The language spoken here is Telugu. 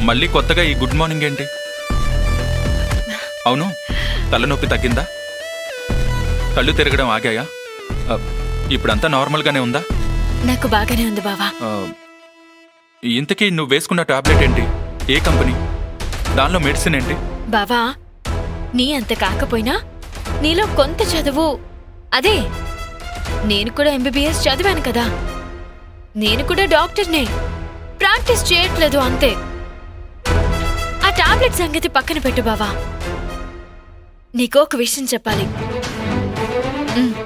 మళ్ళీ కొత్తగా ఈ గుడ్ మార్నింగ్ ఏంటి అవును తలనొప్పి తగ్గిందా కళ్ళు తిరగడం ఆగాయా ఆ, ఇప్పుడంతా నార్మల్గానే ఉందా నాకు బాగానే ఉంది బావా ఆ, ఇంతకీ నువ్వు వేసుకున్న టాబ్లెట్ ఏంటి ఏ కంపెనీ దానిలో మెడిసిన్ ఏంటి బావా నీ అంత కాకపోయినా నీలో కొంత చదువు అదే నేను కూడా ఎంబీబీఎస్ చదివాను కదా నేను కూడా డాక్టర్నే ప్రాక్టీస్ చేయట్లేదు అంతే ఆ టాబ్లెట్ సంగతి పక్కన పెట్టు బావా నీకో ఒక విషయం చెప్పాలి ఉమ్,